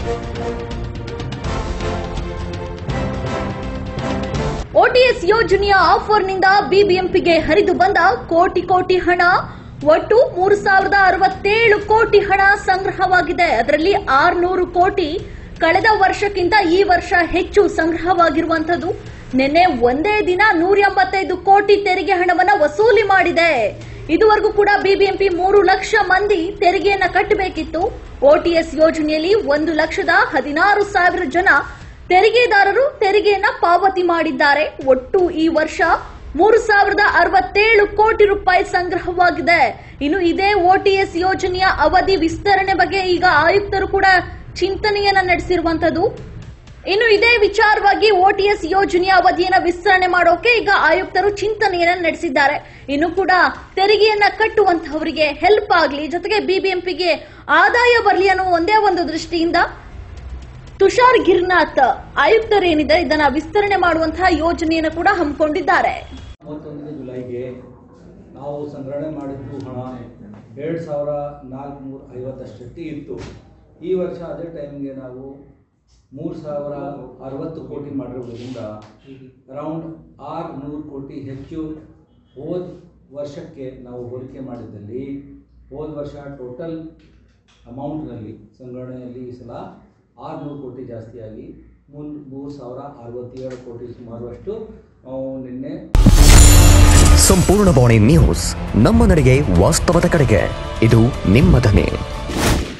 OTS ಯೋಜನೆಯ ಆಫರ್ನಿಂದ ಬಿಬಿಎಂಪಿಗೆ ಹರಿದು ಬಂದ ಕೋಟಿ ಕೋಟಿ ಹಣ ಒಟ್ಟು ಮೂರು ಸಾವಿರದ ಅರವತ್ತೇಳು ಕೋಟಿ ಹಣ ಸಂಗ್ರಹವಾಗಿದೆ ಅದರಲ್ಲಿ ಆರ್ನೂರು ಕೋಟಿ ಕಳೆದ ವರ್ಷಕ್ಕಿಂತ ಈ ವರ್ಷ ಹೆಚ್ಚು ಸಂಗ್ರಹವಾಗಿರುವಂತದ್ದು ನಿನ್ನೆ ಒಂದೇ ದಿನ ನೂರ ಎಂಬತ್ತೈದು ಕೋಟಿ ತೆರಿಗೆ ಹಣವನ್ನ ವಸೂಲಿ ಮಾಡಿದೆ ಇದುವರೆಗೂ ಕೂಡ ಬಿಬಿಎಂಪಿ ಮೂರು ಲಕ್ಷ ಮಂದಿ ತೆರಿಗೆಯನ್ನ ಕಟ್ಟಬೇಕಿತ್ತು ಓಟಿಎಸ್ ಯೋಜನೆಯಲ್ಲಿ ಒಂದು ಲಕ್ಷದ ಹದಿನಾರು ಸಾವಿರ ಜನ ತೆರಿಗೆದಾರರು ತೆರಿಗೆಯನ್ನ ಪಾವತಿ ಮಾಡಿದ್ದಾರೆ ಒಟ್ಟು ಈ ವರ್ಷ ಮೂರು ಸಾವಿರದ ಅರವತ್ತೇಳು ಕೋಟಿ ರೂಪಾಯಿ ಸಂಗ್ರಹವಾಗಿದೆ ಇನ್ನು ಇದೇ ಓಟಿಎಸ್ ಯೋಜನೆಯ ಅವಧಿ ವಿಸ್ತರಣೆ ಬಗ್ಗೆ ಈಗ ಆಯುಕ್ತರು ಕೂಡ ಚಿಂತನೆಯನ್ನ ನಡೆಸಿರುವಂತದ್ದು ಇನ್ನು ಇದೇ ವಿಚಾರವಾಗಿ ಓಟಿಎಸ್ ಯೋಜನೆಯ ಅವಧಿಯನ್ನ ವಿಸ್ತರಣೆ ಮಾಡೋಕೆ ಈಗ ಆಯುಕ್ತರು ಚಿಂತನೆಯನ್ನ ನಡೆಸಿದ್ದಾರೆ ಇನ್ನು ಕೂಡ ತೆರಿಗೆಯನ್ನ ಕಟ್ಟುವಂತಹವರಿಗೆ ಹೆಲ್ಪ್ ಆಗಲಿ ಜೊತೆಗೆ ಬಿಬಿಎಂಪಿಗೆ ಆದಾಯ ಬರಲಿ ಅನ್ನೋ ಒಂದೇ ಒಂದು ದೃಷ್ಟಿಯಿಂದ ತುಷಾರ್ ಗಿರ್ನಾಥ್ ಆಯುಕ್ತರೇನಿದೆ ಇದನ್ನ ವಿಸ್ತರಣೆ ಮಾಡುವಂತಹ ಯೋಜನೆಯನ್ನು ಕೂಡ ಹಮ್ಮಿಕೊಂಡಿದ್ದಾರೆ ಮೂವತ್ತೊಂದನೇ ಜುಲೈಗೆ ನಾವು ಸಂಗ್ರಹಣೆ ಮಾಡಿದ್ದು ಹಣ ಎರಡು ಸಾವಿರ ನಾಲ್ಕುನೂರ ಐವತ್ತಷ್ಟಕ್ಕೆ ಇತ್ತು ಈ ವರ್ಷ ಅದೇ ಟೈಮ್ಗೆ ನಾವು ಮೂರು ಸಾವಿರ ಅರವತ್ತು ಕೋಟಿ ಮಾಡಿರೋದ್ರಿಂದ ಅರೌಂಡ್ ಆರು ನೂರು ಕೋಟಿ ಹೆಚ್ಚು ಹೋದ ವರ್ಷಕ್ಕೆ ನಾವು ಹೋಲಿಕೆ ಮಾಡಿದ್ದಲ್ಲಿ ಹೋದ ವರ್ಷ ಟೋಟಲ್ ಅಮೌಂಟ್ನಲ್ಲಿ ಸಂಗ್ರಹಣೆಯಲ್ಲಿ ಈ ಸಲ ಆರುನೂರು ಕೋಟಿ ಜಾಸ್ತಿಯಾಗಿ ಮುನ್ ಮೂರು ಸಾವಿರ ಅರವತ್ತೇಳು ಕೋಟಿ ಸುಮಾರು ಅಷ್ಟು ನಾವು ನಿನ್ನೆ ಸಂಪೂರ್ಣ ಬಾಣಿ ನ್ಯೂಸ್ ನಮ್ಮ ನಡೆಗೆ ವಾಸ್ತವದ ಕಡೆಗೆ ಇದು ನಿಮ್ಮ ಧ್ವನಿ